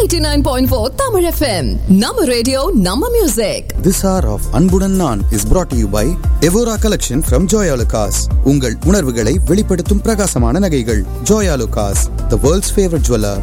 89.4 Tamil FM. Nama radio, Nama music. This hour of அன்புடன் நான் is brought to you by Evora collection from Joyalukkas உங்கள் உணர்வுகளை வெளிப்படுத்தும் பிரகாசமான நகைகள் Joyalukkas the world's favorite jeweler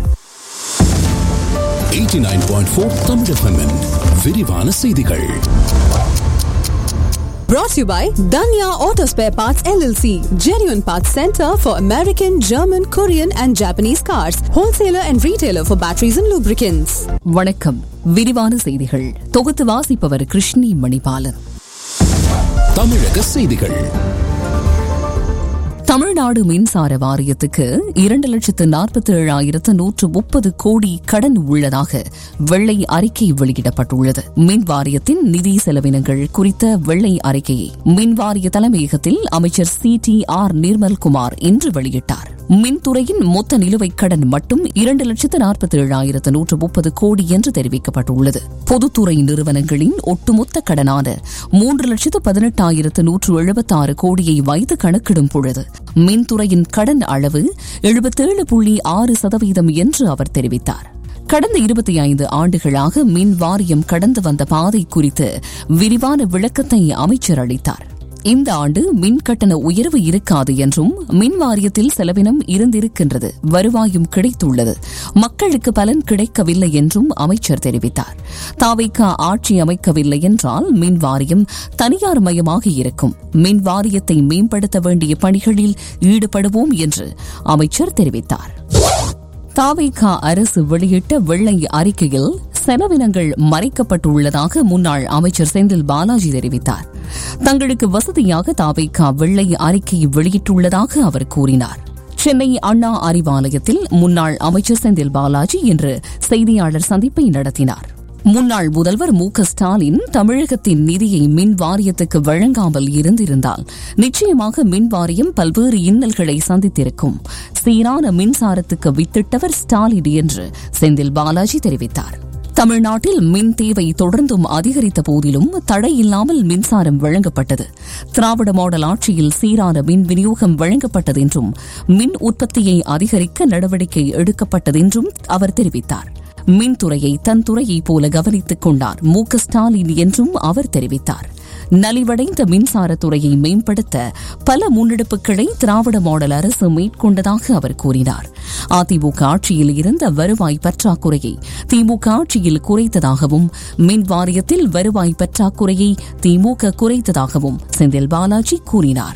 89.4 Tamil FM -இன் விரிவான செய்திகள் Brought to you by Danya Auto Spare Parts LLC. Genuine Parts Center for American, German, Korean and Japanese cars. Wholesaler and retailer for batteries and lubricants. வணக்கம் விரிவான செய்திகள் தொகுத்து வாசிப்பவர் கிருஷ்ணி மணிபாலன் தமிழக செய்திகள் தமிழ்நாடு மின்சார வாரியத்துக்கு இரண்டு லட்சத்து நாற்பத்தி ஏழாயிரத்து நூற்று முப்பது கோடி கடன் உள்ளதாக வெள்ளை அறிக்கை வெளியிடப்பட்டுள்ளது மின் வாரியத்தின் நிதி செலவினங்கள் குறித்த வெள்ளை அறிக்கையை மின் வாரிய தலைமையகத்தில் அமைச்சர் சி டி ஆர் நிர்மல்குமார் இன்று வெளியிட்டார் மின்துறையின் மொத்த நிலுவைக் கடன் மட்டும் இரண்டு லட்சத்து நாற்பத்தி ஏழாயிரத்து நூற்று முப்பது கோடி என்று தெரிவிக்கப்பட்டுள்ளது பொதுத்துறை நிறுவனங்களின் ஒட்டுமொத்த கடனான மூன்று லட்சத்து பதினெட்டாயிரத்து நூற்று எழுபத்தாறு கோடியை வைத்து கணக்கிடும் பொழுது மின்துறையின் கடன் அளவு எழுபத்தேழு புள்ளி ஆறு சதவீதம் என்று அவர் தெரிவித்தார் கடந்த இருபத்தி ஐந்து ஆண்டுகளாக மின் வாரியம் கடந்து வந்த பாதை குறித்து விரிவான விளக்கத்தை அமைச்சர் அளித்தார் இந்த ஆண்டு மின் கட்டண உயர்வு இருக்காது என்றும் மின் வாரியத்தில் செலவினம் இருந்திருக்கின்றது வருவாயும் கிடைத்துள்ளது மக்களுக்கு பலன் கிடைக்கவில்லை என்றும் அமைச்சர் தெரிவித்தார் தாவைக்கா ஆட்சி அமைக்கவில்லை என்றால் மின் வாரியம் தனியார் மயமாக இருக்கும் மின் வாரியத்தை மேம்படுத்த வேண்டிய பணிகளில் ஈடுபடுவோம் என்று அமைச்சர் தெரிவித்தார் தாவைக்கா அரசு வெளியிட்ட வெள்ளை அறிக்கையில் செலவினங்கள் மறைக்கப்பட்டுள்ளதாக முன்னாள் அமைச்சர் செந்தில் பாலாஜி தெரிவித்தார் தங்களுக்கு வசதியாக தாவைக்கா வெள்ளை அறிக்கை வெளியிட்டுள்ளதாக அவர் கூறினார் சென்னை அண்ணா அறிவாலயத்தில் முன்னாள் அமைச்சர் செந்தில் பாலாஜி இன்று செய்தியாளர் சந்திப்பை நடத்தினார் முன்னாள் முதல்வர் மு க ஸ்டாலின் தமிழகத்தின் நிதியை மின் வாரியத்துக்கு வழங்காமல் இருந்திருந்தால் நிச்சயமாக மின் வாரியம் பல்வேறு இன்னல்களை சந்தித்திருக்கும் சீரான மின்சாரத்துக்கு வித்திட்டவர் ஸ்டாலின் என்று செந்தில் பாலாஜி தெரிவித்தார் தமிழ்நாட்டில் மின் தேவை தொடர்ந்தும் அதிகரித்த போதிலும் தடையில்லாமல் மின்சாரம் வழங்கப்பட்டது திராவிட மாடல் ஆட்சியில் சீரான மின் விநியோகம் வழங்கப்பட்டது என்றும் மின் உற்பத்தியை அதிகரிக்க நடவடிக்கை எடுக்கப்பட்டது என்றும் அவர் தெரிவித்தார் மின்துறையை தன் துறையைப் போல கவனித்துக் கொண்டார் மு க ஸ்டாலின் என்றும் அவர் தெரிவித்தார் நலிவடைந்த மின்சாரத்துறையை மேம்படுத்த பல முன்னெடுப்புகளை திராவிட மாடல் அரசு மேற்கொண்டதாக அவர் கூறினார் அதிமுக ஆட்சியில் இருந்த வருவாய் பற்றாக்குறையை திமுக ஆட்சியில் குறைத்ததாகவும் மின் வாரியத்தில் வருவாய் பற்றாக்குறையை திமுக குறைத்ததாகவும் செந்தில் பாலாஜி கூறினார்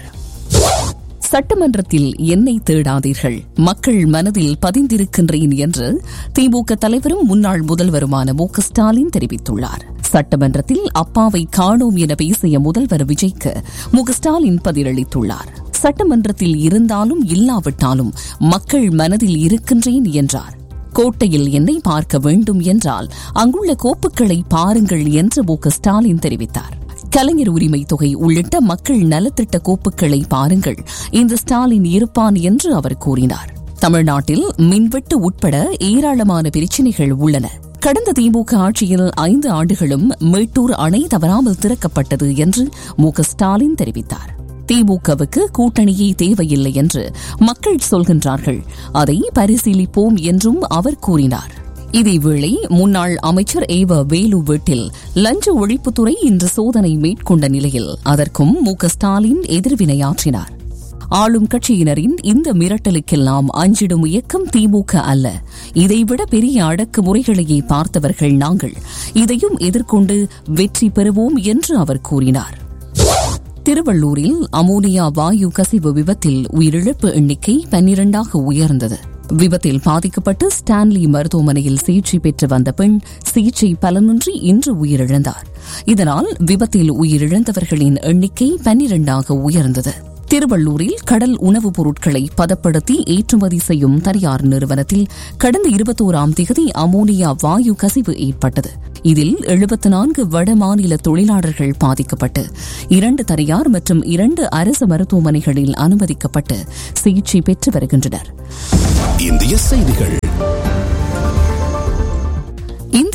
சட்டமன்றத்தில் என்னை தேடாதீர்கள் மக்கள் மனதில் பதிந்திருக்கின்றேன் என்று திமுக தலைவரும் முன்னாள் முதல்வருமான மு க ஸ்டாலின் தெரிவித்துள்ளார் சட்டமன்றத்தில் அப்பாவை காணோம் என பேசிய முதல்வர் விஜய்க்கு மு க ஸ்டாலின் பதிலளித்துள்ளார் சட்டமன்றத்தில் இருந்தாலும் இல்லாவிட்டாலும் மக்கள் மனதில் இருக்கின்றேன் என்றார் கோட்டையில் என்னை பார்க்க வேண்டும் என்றால் அங்குள்ள கோப்புகளை பாருங்கள் என்று மு க ஸ்டாலின் தெரிவித்தார் கலைஞர் உரிமை தொகை உள்ளிட்ட மக்கள் நலத்திட்ட கோப்புகளை பாருங்கள் இந்த ஸ்டாலின் இருப்பான் என்று அவர் கூறினார் தமிழ்நாட்டில் மின்வெட்டு உட்பட ஏராளமான பிரச்சினைகள் உள்ளன கடந்த திமுக ஆட்சியில் ஐந்து ஆண்டுகளும் மேட்டூர் அணை தவறாமல் திறக்கப்பட்டது என்று மு க ஸ்டாலின் தெரிவித்தார் திமுகவுக்கு கூட்டணியே தேவையில்லை என்று மக்கள் சொல்கின்றார்கள் அதை பரிசீலிப்போம் என்றும் அவர் கூறினார் இதேவேளை முன்னாள் அமைச்சர் ஏவ வேலு வீட்டில் லஞ்ச ஒழிப்புத்துறை இன்று சோதனை மேற்கொண்ட நிலையில் அதற்கும் மு க ஸ்டாலின் எதிர்வினையாற்றினார் ஆளும் கட்சியினரின் இந்த மிரட்டலுக்கெல்லாம் அஞ்சிடும் இயக்கம் திமுக அல்ல இதைவிட பெரிய அடக்குமுறைகளையே பார்த்தவர்கள் நாங்கள் இதையும் எதிர்கொண்டு வெற்றி பெறுவோம் என்று அவர் கூறினார் திருவள்ளூரில் அமோனியா வாயு கசிவு விபத்தில் உயிரிழப்பு எண்ணிக்கை பன்னிரண்டாக உயர்ந்தது விபத்தில் பாதிக்கப்பட்டு ஸ்டான்லி மருத்துவமனையில் சிகிச்சை பெற்று வந்த பெண் சிகிச்சை பலனின்றி இன்று உயிரிழந்தார் இதனால் விபத்தில் உயிரிழந்தவர்களின் எண்ணிக்கை பன்னிரண்டாக உயர்ந்தது திருவள்ளூரில் கடல் உணவுப் பொருட்களை பதப்படுத்தி ஏற்றுமதி செய்யும் தனியார் நிறுவனத்தில் கடந்த இருபத்தோராம் திகதி அமோனியா வாயு கசிவு ஏற்பட்டது இதில் எழுபத்து நான்கு வடமாநில தொழிலாளர்கள் பாதிக்கப்பட்டு இரண்டு தனியார் மற்றும் இரண்டு அரசு மருத்துவமனைகளில் அனுமதிக்கப்பட்டு சிகிச்சை பெற்று வருகின்றனர் இந்திய செய்திகள் இந்திய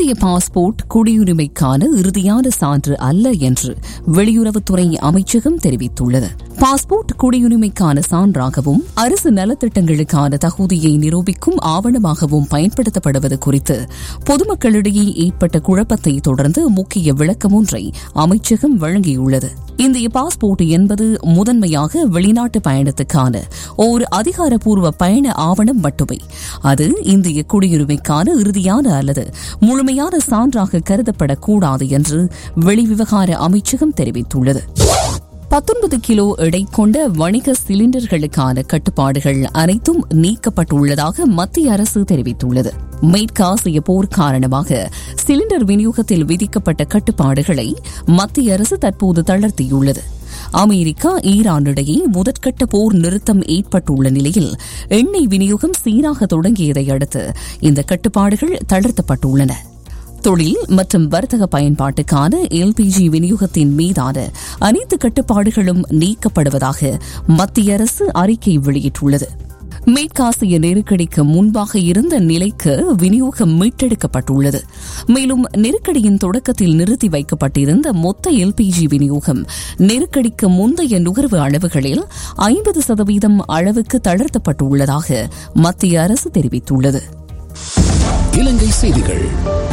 இந்திய பாஸ்போர்ட் குடியுரிமைக்கான இறுதியான சான்று அல்ல என்று வெளியுறவுத்துறை அமைச்சகம் தெரிவித்துள்ளது பாஸ்போர்ட் குடியுரிமைக்கான சான்றாகவும் அரசு நலத்திட்டங்களுக்கான தகுதியை நிரூபிக்கும் ஆவணமாகவும் பயன்படுத்தப்படுவது குறித்து பொதுமக்களிடையே ஏற்பட்ட குழப்பத்தை தொடர்ந்து முக்கிய விளக்கம் ஒன்றை அமைச்சகம் வழங்கியுள்ளது இந்திய பாஸ்போர்ட் என்பது முதன்மையாக வெளிநாட்டு பயணத்துக்கான ஓர் அதிகாரப்பூர்வ பயண ஆவணம் மட்டுமே அது இந்திய குடியுரிமைக்கான இறுதியான அல்லது முழுமையான சான்றாக கருதப்படக்கூடாது என்று வெளிவிவகார அமைச்சகம் தெரிவித்துள்ளது பத்தொன்பது கிலோ எடை கொண்ட வணிக சிலிண்டர்களுக்கான கட்டுப்பாடுகள் அனைத்தும் நீக்கப்பட்டுள்ளதாக மத்திய அரசு தெரிவித்துள்ளது மேற்காசிய போர் காரணமாக சிலிண்டர் விநியோகத்தில் விதிக்கப்பட்ட கட்டுப்பாடுகளை மத்திய அரசு தற்போது தளர்த்தியுள்ளது அமெரிக்கா ஈரான் இடையே முதற்கட்ட போர் நிறுத்தம் ஏற்பட்டுள்ள நிலையில் எண்ணெய் விநியோகம் சீராக தொடங்கியதை அடுத்து இந்த கட்டுப்பாடுகள் தளர்த்தப்பட்டுள்ளன தொழில் மற்றும் வர்த்தக பயன்பாட்டுக்கான எல்பிஜி விநியோகத்தின் மீதான அனைத்து கட்டுப்பாடுகளும் நீக்கப்படுவதாக மத்திய அரசு அறிக்கை வெளியிட்டுள்ளது மேற்காசிய நெருக்கடிக்கு முன்பாக இருந்த நிலைக்கு விநியோகம் மீட்டெடுக்கப்பட்டுள்ளது மேலும் நெருக்கடியின் தொடக்கத்தில் நிறுத்தி வைக்கப்பட்டிருந்த மொத்த எல்பிஜி விநியோகம் நெருக்கடிக்கு முந்தைய நுகர்வு அளவுகளில் ஐம்பது சதவீதம் அளவுக்கு தளர்த்தப்பட்டுள்ளதாக மத்திய அரசு தெரிவித்துள்ளது இலங்கை செய்திகள்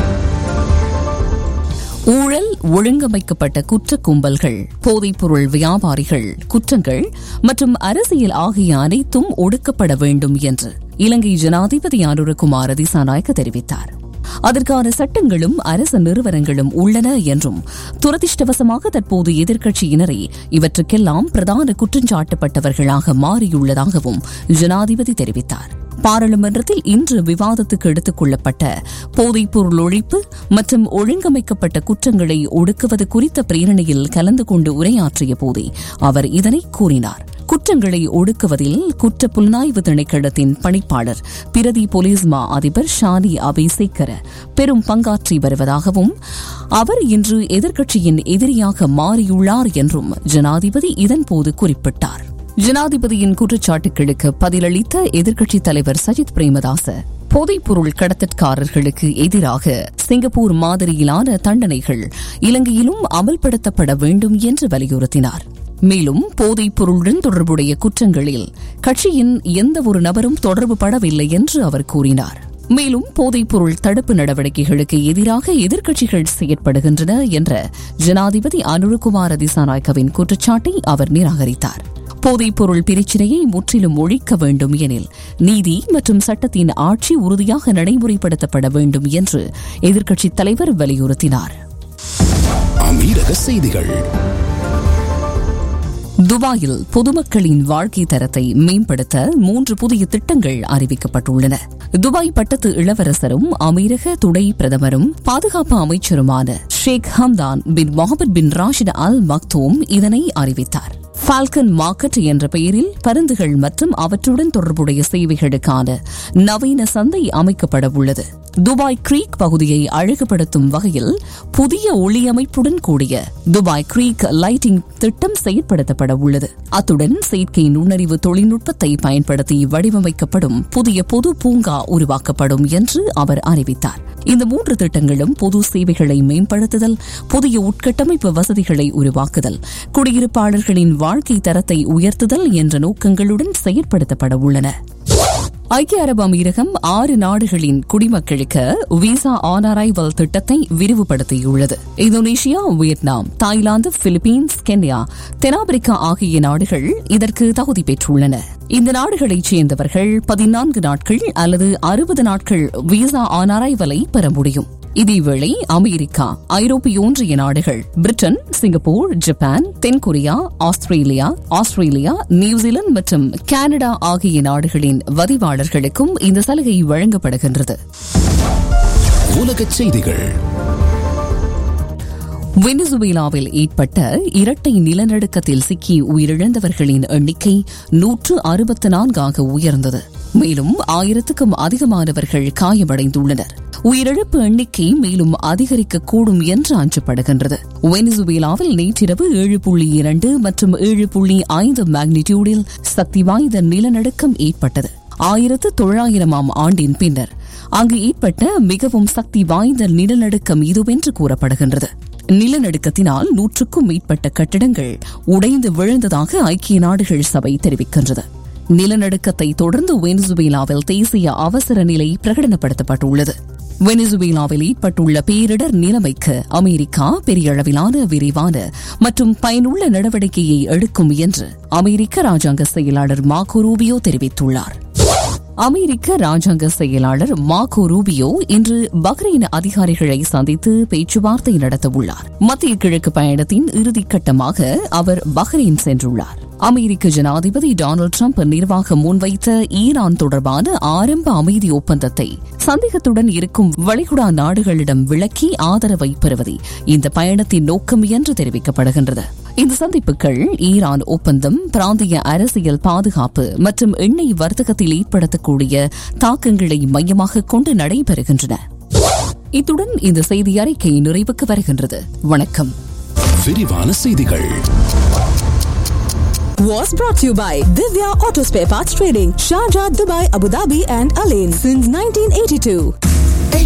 ஊழல் ஒழுங்கமைக்கப்பட்ட குற்ற கும்பல்கள் போதைப்பொருள் வியாபாரிகள் குற்றங்கள் மற்றும் அரசியல் ஆகிய அனைத்தும் ஒடுக்கப்பட வேண்டும் என்று இலங்கை ஜனாதிபதி அனுரகுமார் திசாநாயக்க தெரிவித்தார் அதற்கான சட்டங்களும் அரசு நிறுவனங்களும் உள்ளன என்றும் துரதிருஷ்டவசமாக தற்போது எதிர்க்கட்சியினரே இவற்றுக்கெல்லாம் பிரதான குற்றஞ்சாட்டப்பட்டவர்களாக மாறியுள்ளதாகவும் ஜனாதிபதி தெரிவித்தார் பாராளுமன்றத்தில் இன்று விவாதத்துக்கு எடுத்துக் கொள்ளப்பட்ட போதைப்பொருள் ஒழிப்பு மற்றும் ஒழுங்கமைக்கப்பட்ட குற்றங்களை ஒடுக்குவது குறித்த பிரேரணையில் கலந்து கொண்டு உரையாற்றிய போதே அவர் இதனை கூறினார் குற்றங்களை ஒடுக்குவதில் குற்ற புலனாய்வு திணைக்களத்தின் பணிப்பாளர் பிரதி போலீஸ் மா அதிபர் ஷானி அபேசேக்கர பெரும் பங்காற்றி வருவதாகவும் அவர் இன்று எதிர்க்கட்சியின் எதிரியாக மாறியுள்ளார் என்றும் ஜனாதிபதி இதன்போது குறிப்பிட்டார் ஜனாதிபதியின் குற்றச்சாட்டுகளுக்கு பதிலளித்த எதிர்க்கட்சித் தலைவர் சஜித் பிரேமதாச போதைப்பொருள் கடத்தற்காரர்களுக்கு எதிராக சிங்கப்பூர் மாதிரியிலான தண்டனைகள் இலங்கையிலும் அமல்படுத்தப்பட வேண்டும் என்று வலியுறுத்தினார் மேலும் போதைப் பொருளுடன் தொடர்புடைய குற்றங்களில் கட்சியின் எந்த ஒரு நபரும் தொடர்பு படவில்லை என்று அவர் கூறினார் மேலும் போதைப்பொருள் தடுப்பு நடவடிக்கைகளுக்கு எதிராக எதிர்க்கட்சிகள் செயற்படுகின்றன என்ற ஜனாதிபதி அனுரகுமார திசாநாயக்கவின் குற்றச்சாட்டை அவர் நிராகரித்தார் போதைப்பொருள் பிரச்சினையை முற்றிலும் ஒழிக்க வேண்டும் எனில் நீதி மற்றும் சட்டத்தின் ஆட்சி உறுதியாக நடைமுறைப்படுத்தப்பட வேண்டும் என்று எதிர்க்கட்சித் தலைவர் வலியுறுத்தினார் அமீரக செய்திகள் துபாயில் பொதுமக்களின் வாழ்க்கை தரத்தை மேம்படுத்த மூன்று புதிய திட்டங்கள் அறிவிக்கப்பட்டுள்ளன துபாய் பட்டத்து இளவரசரும் அமீரக துணை பிரதமரும் பாதுகாப்பு அமைச்சருமான ஷேக் ஹம்தான் பின் முகமது பின் ராஷித் அல் மக்தூம் இதனை அறிவித்தார் ஃபால்கன் மார்க்கெட் என்ற பெயரில் பருந்துகள் மற்றும் அவற்றுடன் தொடர்புடைய சேவைகளுக்கான நவீன சந்தை அமைக்கப்பட உள்ளது துபாய் கிரீக் பகுதியை அழகுபடுத்தும் வகையில் புதிய ஒளியமைப்புடன் கூடிய துபாய் கிரீக் லைட்டிங் திட்டம் செயற்படுத்தப்பட உள்ளது அத்துடன் செயற்கை நுண்ணறிவு தொழில்நுட்பத்தை பயன்படுத்தி வடிவமைக்கப்படும் புதிய பொது பூங்கா உருவாக்கப்படும் என்று அவர் அறிவித்தார் இந்த மூன்று திட்டங்களும் பொது சேவைகளை மேம்படுத்துதல் புதிய உட்கட்டமைப்பு வசதிகளை உருவாக்குதல் குடியிருப்பாளர்களின் வாழ்க்கை தரத்தை உயர்த்துதல் என்ற நோக்கங்களுடன் செயற்படுத்தப்பட உள்ளன ஐக்கிய அரபு அமீரகம் ஆறு நாடுகளின் குடிமக்களுக்கு விசா ஆன் அரைவல் திட்டத்தை விரிவுபடுத்தியுள்ளது Indonesia Vietnam Thailand Philippines Kenya தென்னாப்பிரிக்கா ஆகிய நாடுகள் இதற்கு தகுதி பெற்றுள்ளன இந்த நாடுகளைச் சேர்ந்தவர்கள் பதினான்கு நாட்கள் அல்லது அறுபது நாட்கள் விசா ஆன் அரைவலை பெற முடியும் இதேவேளை அமெரிக்கா ஐரோப்பிய ஒன்றிய நாடுகள் பிரிட்டன் சிங்கப்பூர் ஜப்பான் தென்கொரியா ஆஸ்திரேலியா ஆஸ்திரேலியா நியூசிலாந்து மற்றும் கனடா ஆகிய நாடுகளின் வதிவாளர்களுக்கும் இந்த சலுகை வழங்கப்படுகின்றது உலகச் செய்திகள் வெனிசுவேலாவில் ஏற்பட்ட இரட்டை நிலநடுக்கத்தில் சிக்கி உயிரிழந்தவர்களின் எண்ணிக்கை நூற்று அறுபத்து நான்காக உயர்ந்தது மேலும் ஆயிரத்துக்கும் அதிகமானவர்கள் காயமடைந்துள்ளனர் உயிரிழப்பு எண்ணிக்கை மேலும் அதிகரிக்கக்கூடும் என்று அஞ்சப்படுகின்றது வெனிசுவேலாவில் நேற்றிரவு ஏழு புள்ளி இரண்டு மற்றும் ஏழு புள்ளி ஐந்து மேக்னிடியூடில் சக்தி வாய்ந்த நிலநடுக்கம் ஏற்பட்டது ஆயிரத்து தொள்ளாயிரமாம் ஆண்டின் பின்னர் அங்கு ஏற்பட்ட மிகவும் சக்தி வாய்ந்த நிலநடுக்கம் இதுவென்று கூறப்படுகின்றது நிலநடுக்கத்தினால் நூற்றுக்கும் மேற்பட்ட கட்டிடங்கள் உடைந்து விழுந்ததாக ஐக்கிய நாடுகள் சபை தெரிவிக்கின்றது நிலநடுக்கத்தை தொடர்ந்து வெனிசுவேலாவில் தேசிய அவசர நிலை பிரகடனப்படுத்தப்பட்டுள்ளது வெனிசுவேலாவில் ஏற்பட்டுள்ள பேரிடர் நிலைமைக்கு அமெரிக்கா பெரிய அளவிலான விரிவான மற்றும் பயனுள்ள நடவடிக்கையை எடுக்கும் என்று அமெரிக்க ராஜாங்க செயலாளர் மார்கோ ரூபியோ தெரிவித்துள்ளார் அமெரிக்க ராஜாங்க செயலாளர் மார்கோ ரூபியோ இன்று பஹ்ரைன் அதிகாரிகளை சந்தித்து பேச்சுவார்த்தை நடத்தவுள்ளார் மத்திய கிழக்கு பயணத்தின் இறுதிக்கட்டமாக அவர் பஹ்ரைன் சென்றுள்ளார் அமெரிக்க ஜனாதிபதி டொனால்டு டிரம்ப் நிர்வாகம் முன்வைத்த ஈரான் தொடர்பான ஆரம்ப அமைதி ஒப்பந்தத்தை சந்தேகத்துடன் இருக்கும் வளைகுடா நாடுகளிடம் விளக்கி ஆதரவை பெறுவதே இந்த பயணத்தின் நோக்கம் என்று தெரிவிக்கப்படுகின்றது இந்த சந்திப்புகள் ஈரான் ஒப்பந்தம் பிராந்திய அரசியல் பாதுகாப்பு மற்றும் எண்ணெய் வர்த்தகத்தில் ஏற்படுத்தக்கூடிய தாக்கங்களை மையமாக கொண்டு நடைபெறுகின்றன இத்துடன் இந்த செய்தி அறிக்கை நிறைவுக்கு வருகின்றது வணக்கம் விரிவான செய்திகள் Was brought to you by Divya Auto Spare Parts Trading, Sharjah, Dubai, Abu Dhabi, and Alain since 1982.